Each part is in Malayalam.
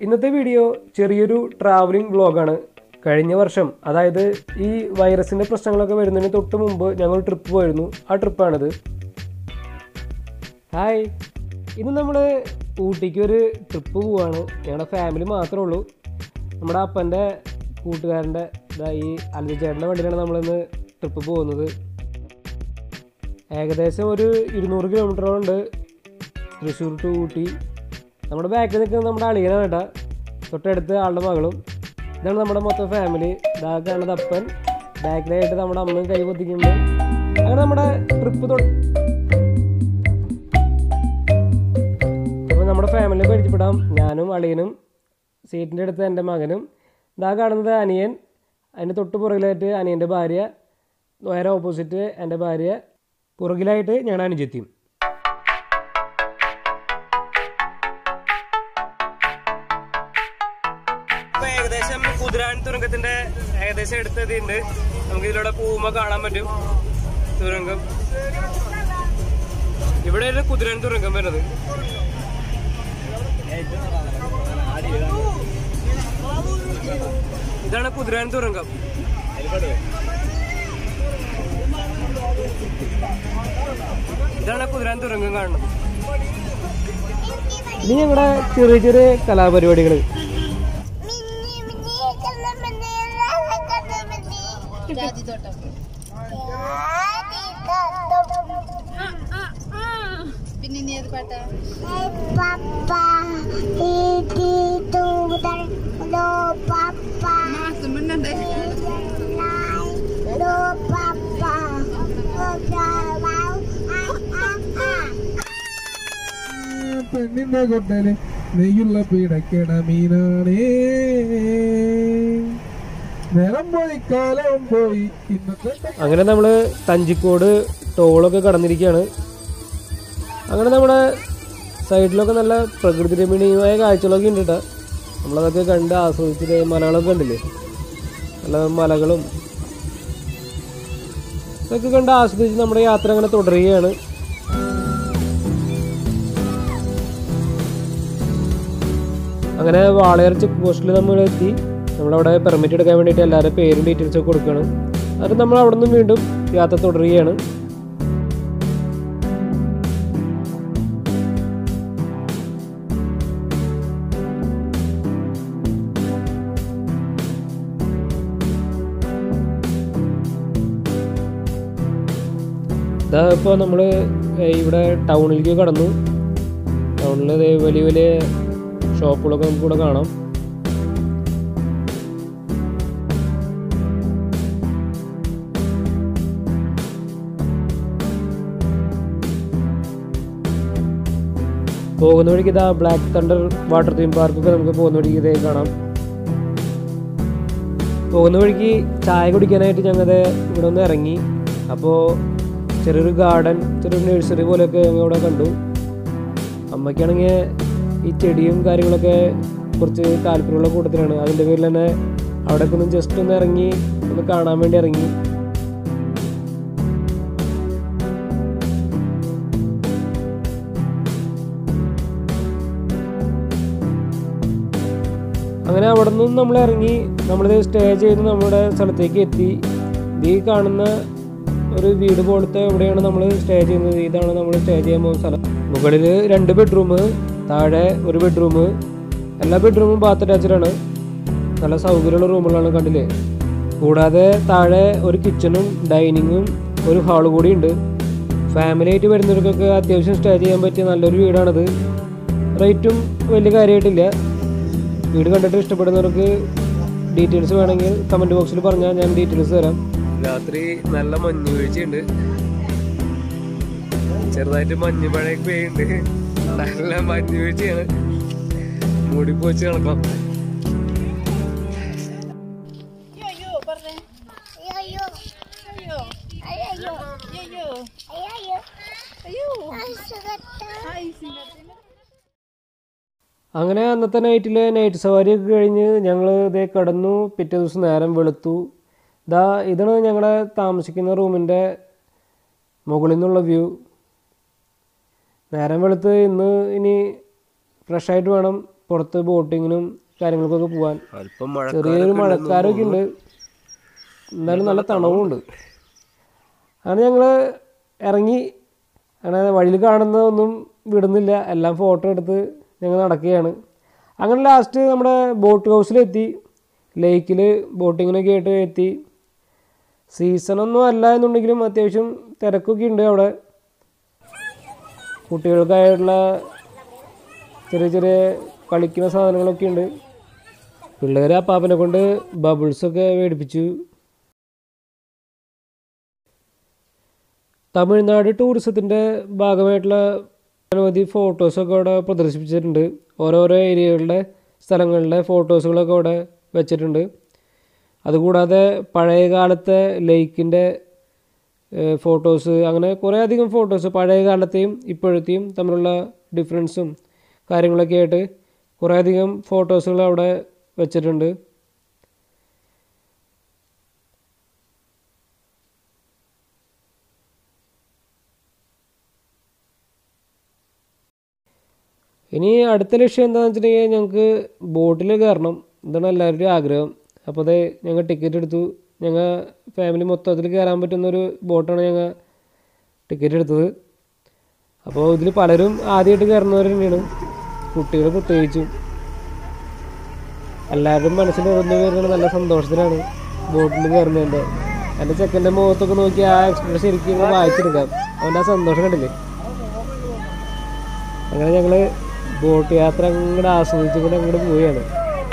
ഇന്നത്തെ വീഡിയോ ചെറിയൊരു ട്രാവലിംഗ് വ്ളോഗാണ് കഴിഞ്ഞ വർഷം അതായത് ഈ വൈറസിൻ്റെ പ്രശ്നങ്ങളൊക്കെ വരുന്നതിന് തൊട്ട് മുമ്പ് ഞങ്ങൾ ട്രിപ്പ് പോയിരുന്നു ആ ട്രിപ്പാണിത് ഹായ് ഇന്ന് നമ്മൾ ഊട്ടിക്ക് ഒരു ട്രിപ്പ് പോവാണ് ഞങ്ങളുടെ ഫാമിലി മാത്രമേ ഉള്ളൂ നമ്മുടെ അപ്പൻ്റെ കൂട്ടുകാരൻ്റെ ഇതാ ഈ അലജി ചേട്ടൻ്റെ വണ്ടിയിലാണ് നമ്മളിന്ന് ട്രിപ്പ് പോകുന്നത് ഏകദേശം ഒരു ഇരുന്നൂറ് കിലോമീറ്ററോളം ഉണ്ട് തൃശ്ശൂർ ടു ഊട്ടി നമ്മുടെ ബാക്കിൽ നിൽക്കുന്നത് നമ്മുടെ അളിയനാണ് കേട്ടോ തൊട്ടടുത്ത് ആളുടെ മകളും ഇതാണ് നമ്മുടെ മൊത്തം ഫാമിലി ഇതാ കാണുന്നത് അപ്പൻ ബാക്കിലായിട്ട് നമ്മുടെ അമ്മയും കൈ പൊത്തിക്കുന്നുണ്ട് അങ്ങനെ നമ്മുടെ ട്രിപ്പ് തൊട്ട് അപ്പോൾ നമ്മുടെ ഫാമിലിയെ പരിചയപ്പെടാം ഞാനും അളിയനും സീറ്റിൻ്റെ അടുത്ത് എൻ്റെ മകനും ഇതാ കാണുന്നത് അനിയൻ അതിൻ്റെ തൊട്ട് പുറകിലായിട്ട് അനിയൻ്റെ ഭാര്യ നേരെ ഓപ്പോസിറ്റ് എൻ്റെ ഭാര്യ പുറകിലായിട്ട് ഞങ്ങളുടെ അനുജത്തിയും ഇപ്പൊ ഏകദേശം കുതിരാൻ തുരങ്കത്തിന്റെ ഏകദേശം എടുത്തതുണ്ട് നമുക്ക് ഇതിലൂടെ പോകുമ്പോ കാണാൻ പറ്റും തുരങ്കം ഇവിടെ ഒരു കുതിരാൻ തുരങ്കം വരുന്നത് ഇതാണ് കുതിരാൻ തുരങ്കം ഇതാണ് കുതിരാൻ തുരങ്കം കാണുന്നത് ഇനി ഞങ്ങളുടെ ചെറിയ ചെറിയ കലാപരിപാടികൾ പിന്നെ ഇനി ഏത് പാട്ടാ മാസം മുന്നുണ്ട് പെണ്ണിന്റെ കൊട്ടല് നെയ്യുള്ള പിടക്കണ മീനാണേ നേരം പോയി കാലം പോയി ഇന്നത്തെ അങ്ങനെ നമ്മൾ തഞ്ചിക്കോട് ടോളൊക്കെ കടന്നിരിക്കുകയാണ് അങ്ങനെ നമ്മുടെ സൈഡിലൊക്കെ നല്ല പ്രകൃതി രമണീയമായ കാഴ്ചകളൊക്കെ ഉണ്ട് കേട്ടോ നമ്മളതൊക്കെ കണ്ട് ആസ്വദിച്ചിട്ട് മലകളൊക്കെ കണ്ടില്ലേ നല്ല മലകളും ഇതൊക്കെ കണ്ട് ആസ്വദിച്ച് നമ്മുടെ യാത്ര അങ്ങനെ തുടരുകയാണ് അങ്ങനെ വാളയാർ ചെക്ക് പോസ്റ്റിൽ നമ്മൾ എത്തി നമ്മളവിടെ പെർമിറ്റ് എടുക്കാൻ വേണ്ടിയിട്ട് എല്ലാവരുടെ പേരും ഡീറ്റെയിൽസ് ഒക്കെ കൊടുക്കണം അത് നമ്മൾ അവിടെ നിന്നും വീണ്ടും യാത്ര തുടരുകയാണ് ഇതാ ഇപ്പോൾ നമ്മൾ ഇവിടെ ടൗണിലേക്ക് കടന്നു ടൗണിൽ വലിയ വലിയ ഷോപ്പുകളൊക്കെ നമുക്ക് ഇവിടെ കാണാം പോകുന്ന വഴിക്ക് ഇതാ ബ്ലാക്ക് തണ്ടർ വാട്ടർ തീം പാർക്കൊക്കെ നമുക്ക് പോകുന്ന വഴിക്ക് ഇതേ കാണാം പോകുന്ന വഴിക്ക് ചായ കുടിക്കാനായിട്ട് ഞങ്ങൾ ഇവിടെ ഒന്ന് ഇറങ്ങി അപ്പോൾ ചെറിയൊരു ഗാർഡൻ ചെറിയൊരു നഴ്സറി പോലെയൊക്കെ ഞങ്ങൾ ഇവിടെ കണ്ടു അമ്മയ്ക്കാണെങ്കിൽ ഈ ചെടിയും കാര്യങ്ങളൊക്കെ കുറച്ച് താല്പര്യമുള്ള കൂട്ടത്തിലാണ് അതിൻ്റെ പേരിൽ തന്നെ അവിടെയൊക്കെ ഒന്ന് ജസ്റ്റ് ഒന്ന് ഇറങ്ങി ഒന്ന് കാണാൻ വേണ്ടി ഇറങ്ങി അങ്ങനെ അവിടെ നിന്നും നമ്മൾ ഇറങ്ങി നമ്മളിത് സ്റ്റേ ചെയ്ത് നമ്മുടെ സ്ഥലത്തേക്ക് എത്തി ഈ കാണുന്ന ഒരു വീട് പോലത്തെ എവിടെയാണ് നമ്മൾ സ്റ്റേ ചെയ്യുന്നത് ഇതാണ് നമ്മൾ സ്റ്റേ ചെയ്യാൻ പോകുന്ന സ്ഥലം മുകളിൽ രണ്ട് ബെഡ്റൂം താഴെ ഒരു ബെഡ്റൂം എല്ലാ ബെഡ്റൂമും ബാത്ത് അറ്റാച്ച്ഡ് ആണ് നല്ല സൗകര്യമുള്ള റൂമുകളാണ് കണ്ടില്ലേ കൂടാതെ താഴെ ഒരു കിച്ചണും ഡൈനിങ്ങും ഒരു ഹാള് കൂടി ഉണ്ട് ഫാമിലി ആയിട്ട് വരുന്നവർക്കൊക്കെ അത്യാവശ്യം സ്റ്റേ ചെയ്യാൻ പറ്റിയ നല്ലൊരു വീടാണിത് റേറ്റും വലിയ കാര്യമായിട്ടില്ല വീട് കണ്ടിട്ട് ഇഷ്ടപ്പെടുന്നവർക്ക് ഡീറ്റെയിൽസ് വേണമെങ്കിൽ കമൻറ്റ് ബോക്സിൽ പറഞ്ഞാൽ ഞാൻ ഡീറ്റെയിൽസ് തരാം രാത്രി നല്ല മഞ്ഞ് വീഴ്ചയുണ്ട് ചെറുതായിട്ട് മഞ്ഞ് മഴയൊക്കെ പെയ്യുന്നുണ്ട് നല്ല മഞ്ഞ് വീഴ്ചയാണ് മൂടിപ്പോച്ച് കിടക്കാം അയ്യോ പറഞ്ഞേ അയ്യോ അയ്യോ അയ്യോ അയ്യോ ഹായ് സിംഗത്തിന് അങ്ങനെ അന്നത്തെ നൈറ്റിലെ നൈറ്റ് സവാരിയൊക്കെ കഴിഞ്ഞ് ഞങ്ങൾ ഇതേ കടന്നു പിറ്റേ ദിവസം നേരം വെളുത്തു ഇതാ ഇതാണ് ഞങ്ങളുടെ താമസിക്കുന്ന റൂമിൻ്റെ മുകളിൽ നിന്നുള്ള വ്യൂ നേരം വെളുത്ത് ഇന്ന് ഇനി ഫ്രഷായിട്ട് വേണം പുറത്ത് ബോട്ടിങ്ങിനും കാര്യങ്ങൾക്കൊക്കെ പോകാൻ അല്പം ചെറിയൊരു മഴക്കാരൊക്കെ ഉണ്ട് എന്തായാലും നല്ല തണവുമുണ്ട് അങ്ങനെ ഞങ്ങൾ ഇറങ്ങി അങ്ങനെ വഴിയിൽ കാണുന്നതൊന്നും വിടുന്നില്ല എല്ലാം ഫോട്ടോ എടുത്ത് ഞങ്ങൾ നടക്കുകയാണ് അങ്ങനെ ലാസ്റ്റ് നമ്മുടെ ബോട്ട് ഹൗസിലെത്തി ലേക്കിൽ ബോട്ടിങ്ങിനൊക്കെ ആയിട്ട് എത്തി സീസണൊന്നും അല്ല എന്നുണ്ടെങ്കിലും അത്യാവശ്യം തിരക്കൊക്കെ ഉണ്ട് അവിടെ കുട്ടികൾക്കായിട്ടുള്ള ചെറിയ ചെറിയ കളിക്കുന്ന സാധനങ്ങളൊക്കെ ഉണ്ട് പിള്ളേർ അപ്പാപ്പനെ കൊണ്ട് ബബിൾസൊക്കെ മേടിപ്പിച്ചു തമിഴ്നാട് ടൂറിസത്തിൻ്റെ ഭാഗമായിട്ടുള്ള അനവധി ഫോട്ടോസൊക്കെ അവിടെ പ്രദർശിപ്പിച്ചിട്ടുണ്ട് ഓരോരോ ഏരിയകളുടെ സ്ഥലങ്ങളുടെ ഫോട്ടോസുകളൊക്കെ അവിടെ വെച്ചിട്ടുണ്ട് അതുകൂടാതെ പഴയ കാലത്തെ ലേക്കിൻ്റെ ഫോട്ടോസ് അങ്ങനെ കുറേ അധികം ഫോട്ടോസ് പഴയ കാലത്തെയും ഇപ്പോഴത്തെയും തമ്മിലുള്ള ഡിഫറൻസും കാര്യങ്ങളൊക്കെ ആയിട്ട് കുറേ അധികം ഫോട്ടോസുകൾ അവിടെ വെച്ചിട്ടുണ്ട് ഇനി അടുത്ത ലക്ഷ്യം എന്താണെന്ന് വെച്ചിട്ടുണ്ടെങ്കിൽ ഞങ്ങൾക്ക് ബോട്ടിൽ കയറണം ഇതാണ് എല്ലാവരുടെയും ആഗ്രഹം അപ്പോൾ അതേ ഞങ്ങൾ ടിക്കറ്റ് എടുത്തു ഞങ്ങൾ ഫാമിലി മൊത്തത്തിൽ കയറാൻ പറ്റുന്നൊരു ബോട്ടാണ് ഞങ്ങൾ ടിക്കറ്റ് എടുത്തത് അപ്പോൾ ഇതിൽ പലരും ആദ്യമായിട്ട് കയറുന്നവർ തന്നെയാണ് കുട്ടികൾ പ്രത്യേകിച്ചും എല്ലാവരുടെയും മനസ്സിൽ നിറഞ്ഞു വരുന്നത് നല്ല സന്തോഷത്തിലാണ് ബോട്ടിൽ കയറുന്നതിൻ്റെ എൻ്റെ ചെക്കൻ്റെ മുഖത്തൊക്കെ നോക്കി ആ എക്സ്പ്രഷൻ ശരിക്കും ഇങ്ങനെ വായിച്ചെടുക്കാം അവൻ്റെ ആ സന്തോഷം കണ്ടില്ലേ അങ്ങനെ ഞങ്ങൾ ബോട്ട് യാത്ര അങ്ങോട്ട് ആസ്വദിച്ചുകൊണ്ട് അങ്ങോട്ട് പോവുകയാണ്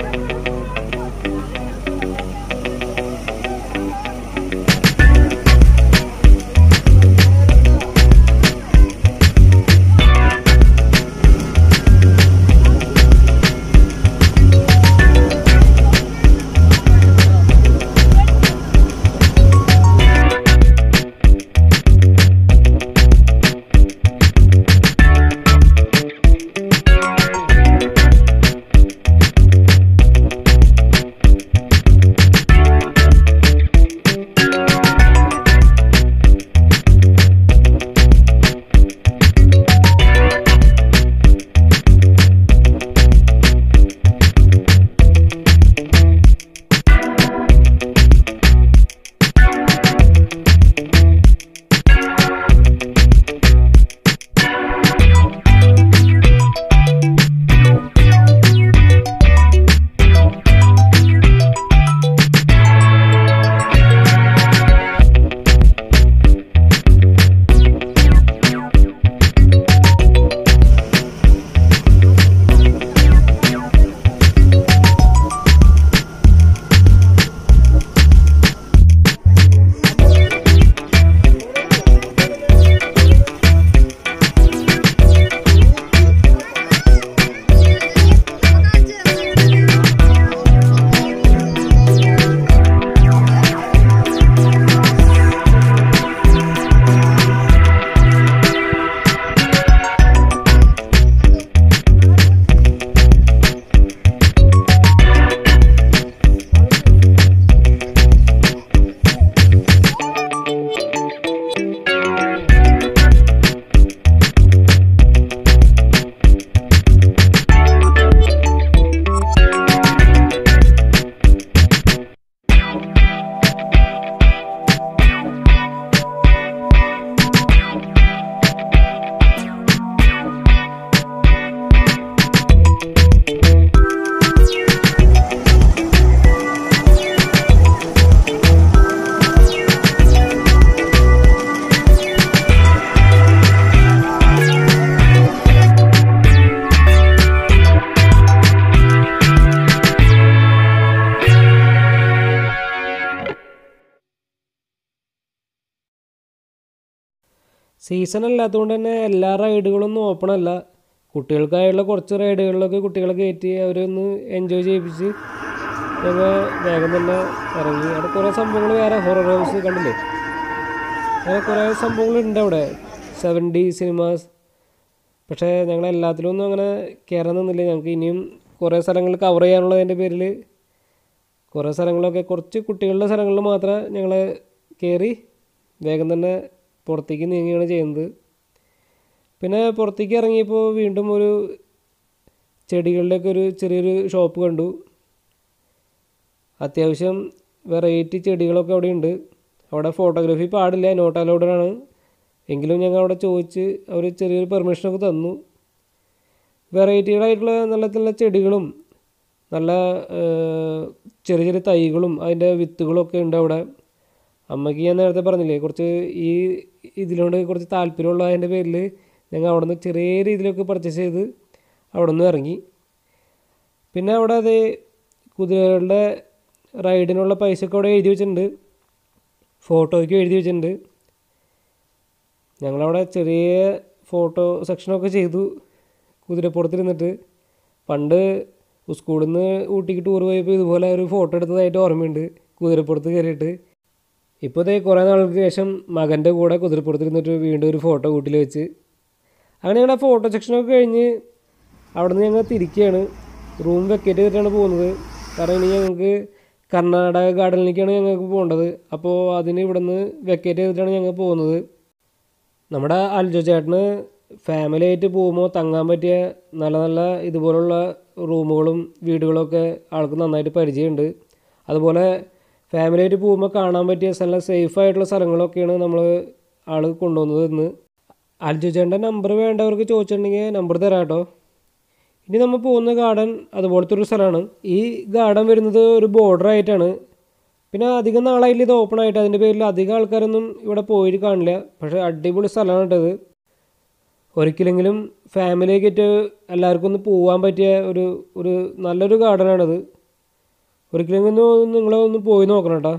സീസൺ അല്ലാത്തതുകൊണ്ട് തന്നെ എല്ലാ റൈഡുകളൊന്നും ഓപ്പൺ അല്ല കുട്ടികൾക്കായുള്ള കുറച്ച് റൈഡുകളിലൊക്കെ കുട്ടികളെ കയറ്റി അവരൊന്ന് എൻജോയ് ചെയ്യിപ്പിച്ച് ഞങ്ങൾ വേഗം തന്നെ ഇറങ്ങി അവിടെ കുറേ സംഭവങ്ങൾ വേറെ ഹൊറർ ഹൗസ് കണ്ടില്ലേ അങ്ങനെ കുറേ സംഭവങ്ങളുണ്ട് അവിടെ സെവൻ ഡി സിനിമാസ് പക്ഷേ ഞങ്ങൾ എല്ലാത്തിലൊന്നും അങ്ങനെ കയറാൻ നിന്നില്ല ഞങ്ങൾക്ക് ഇനിയും കുറേ സ്ഥലങ്ങൾ കവർ ചെയ്യാനുള്ളതിൻ്റെ പേരിൽ കുറേ സ്ഥലങ്ങളൊക്കെ കുറച്ച് കുട്ടികളുടെ സ്ഥലങ്ങളിൽ മാത്രം ഞങ്ങൾ കയറി വേഗം തന്നെ പുറത്തേക്ക് നീങ്ങുകയാണ് ചെയ്യുന്നത് പിന്നെ പുറത്തേക്ക് ഇറങ്ങിയപ്പോൾ വീണ്ടും ഒരു ചെടികളുടെയൊക്കെ ഒരു ചെറിയൊരു ഷോപ്പ് കണ്ടു അത്യാവശ്യം വെറൈറ്റി ചെടികളൊക്കെ അവിടെ ഉണ്ട് അവിടെ ഫോട്ടോഗ്രാഫി പാടില്ല നോട്ട് അലൗഡഡ് ആണ് എങ്കിലും ഞങ്ങൾ അവിടെ ചോദിച്ച് അവർ ചെറിയൊരു പെർമിഷനൊക്കെ തന്നു വെറൈറ്റികളായിട്ടുള്ള നല്ല നല്ല ചെടികളും നല്ല ഏഹ്, ചെറിയ ചെറിയ തൈകളും അതിൻ്റെ വിത്തുകളൊക്കെ ഉണ്ട് അവിടെ അമ്മയ്ക്ക് ഞാൻ നേരത്തെ പറഞ്ഞില്ലേ കുറച്ച് ഈ ഇതിനോട് കുറച്ച് താല്പര്യമുള്ളതിൻ്റെ പേരിൽ ഞങ്ങൾ അവിടെ നിന്ന് ചെറിയ രീതിയിലൊക്കെ പർച്ചേസ് ചെയ്ത് അവിടെ നിന്ന് ഇറങ്ങി പിന്നെ അവിടെ അത് കുതിരകളുടെ റൈഡിനുള്ള പൈസയൊക്കെ അവിടെ എഴുതി വെച്ചിട്ടുണ്ട് ഫോട്ടോയ്ക്ക് എഴുതി വെച്ചിട്ടുണ്ട് ഞങ്ങളവിടെ ചെറിയ ഫോട്ടോ സെക്ഷനൊക്കെ ചെയ്തു കുതിരപ്പുറത്തിരുന്നിട്ട് പണ്ട് സ്കൂളിൽ നിന്ന് ഊട്ടിക്ക് ടൂർ പോയപ്പോൾ ഇതുപോലെ ഒരു ഫോട്ടോ എടുത്തതായിട്ട് ഓർമ്മയുണ്ട് കുതിരപ്പുറത്ത് കയറിയിട്ട് ഇപ്പോൾ ഇതേ കുറേ നാൾക്ക് ശേഷം മകൻ്റെ കൂടെ കുതിരപ്പുറത്തിരുന്നിട്ട് വീണ്ടും ഒരു ഫോട്ടോ കൂട്ടിൽ വെച്ച് അങ്ങനെ ഞങ്ങളുടെ ഫോട്ടോ സെക്ഷനൊക്കെ കഴിഞ്ഞ് അവിടെ നിന്ന് ഞങ്ങൾ തിരിക്കുകയാണ് റൂം വെക്കേറ്റ് ചെയ്തിട്ടാണ് പോകുന്നത് കാരണം ഇനി ഞങ്ങൾക്ക് കർണാടക ഗാർഡനിലേക്കാണ് ഞങ്ങൾക്ക് പോകേണ്ടത് അപ്പോൾ അതിന് ഇവിടെ നിന്ന് വെക്കേറ്റ് ചെയ്തിട്ടാണ് ഞങ്ങൾ പോകുന്നത് നമ്മുടെ അൽജോ ചേട്ടന് ഫാമിലി ആയിട്ട് പോകുമ്പോൾ തങ്ങാൻ പറ്റിയ നല്ല നല്ല ഇതുപോലുള്ള റൂമുകളും വീടുകളൊക്കെ ആൾക്ക് നന്നായിട്ട് പരിചയമുണ്ട് അതുപോലെ ഫാമിലി ആയിട്ട് പോകുമ്പോൾ കാണാൻ പറ്റിയ നല്ല സേഫ് ആയിട്ടുള്ള സ്ഥലങ്ങളൊക്കെയാണ് നമ്മൾ ആൾ കൊണ്ടുവന്നത് ഇന്ന് അൽജോ ചേട്ടൻ്റെ നമ്പർ വേണ്ടവർക്ക് ചോദിച്ചിട്ടുണ്ടെങ്കിൽ നമ്പർ തരാം കേട്ടോ ഇനി നമ്മൾ പോകുന്ന ഗാർഡൻ അതുപോലത്തെ ഒരു സ്ഥലമാണ് ഈ ഗാർഡൻ വരുന്നത് ഒരു ബോർഡർ ആയിട്ടാണ് പിന്നെ അധികം നാളായില്ല ഇത് ഓപ്പൺ ആയിട്ട് അതിൻ്റെ പേരിൽ അധികം ആൾക്കാരൊന്നും ഇവിടെ പോയിട്ട് കാണില്ല പക്ഷേ അടിപൊളി സ്ഥലമാണ് കേട്ടത് ഒരിക്കലെങ്കിലും ഫാമിലിയൊക്കെ എല്ലാവർക്കും ഒന്ന് പോകാൻ പറ്റിയ ഒരു ഒരു നല്ലൊരു ഗാർഡനാണിത് ഒരിക്കലെങ്കിലും ഒന്ന് നിങ്ങളെ ഒന്ന് പോയി നോക്കണം കേട്ടോ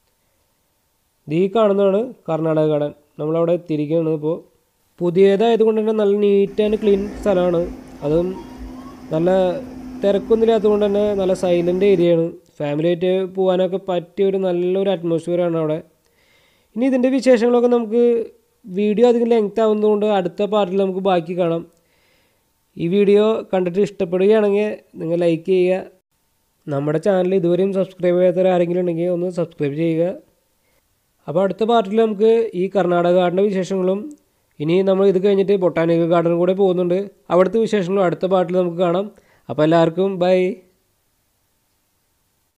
ഇത് ഈ കാണുന്നതാണ് കർണാടക ഗാർഡൻ നമ്മളവിടെ എത്തിയിരിക്കുകയാണ് ഇപ്പോൾ പുതിയതായത് കൊണ്ട് തന്നെ നല്ല നീറ്റ് ആൻഡ് ക്ലീൻ സ്ഥലമാണ് അതും നല്ല തിരക്കൊന്നുമില്ലാത്തത് കൊണ്ട് തന്നെ നല്ല സൈലൻ്റ് ഏരിയയാണ് ഫാമിലി ആയിട്ട് പോകാനൊക്കെ പറ്റിയ ഒരു നല്ലൊരു അറ്റ്മോസ്ഫിയറാണ് അവിടെ ഇനി ഇതിൻ്റെ വിശേഷങ്ങളൊക്കെ നമുക്ക് വീഡിയോ അധികം ലെങ്ത് ആവുന്നതുകൊണ്ട് അടുത്ത പാർട്ടിൽ നമുക്ക് ബാക്കി കാണാം ഈ വീഡിയോ കണ്ടിട്ട് ഇഷ്ടപ്പെടുകയാണെങ്കിൽ നിങ്ങൾ ലൈക്ക് ചെയ്യുക നമ്മുടെ ചാനൽ ഇതുവരെയും സബ്സ്ക്രൈബ് ചെയ്യാത്തവർ ആരെങ്കിലും ഉണ്ടെങ്കിൽ ഒന്ന് സബ്സ്ക്രൈബ് ചെയ്യുക അപ്പോൾ അടുത്ത പാർട്ടിൽ നമുക്ക് ഈ കർണാടക ഗാർഡൻ്റെ വിശേഷങ്ങളും ഇനി നമ്മൾ ഇത് കഴിഞ്ഞിട്ട് ബൊട്ടാനിക്കൽ ഗാർഡൻ കൂടെ പോകുന്നുണ്ട് അവിടുത്തെ വിശേഷങ്ങളും അടുത്ത പാർട്ടിൽ നമുക്ക് കാണാം അപ്പോൾ എല്ലാവർക്കും ബൈ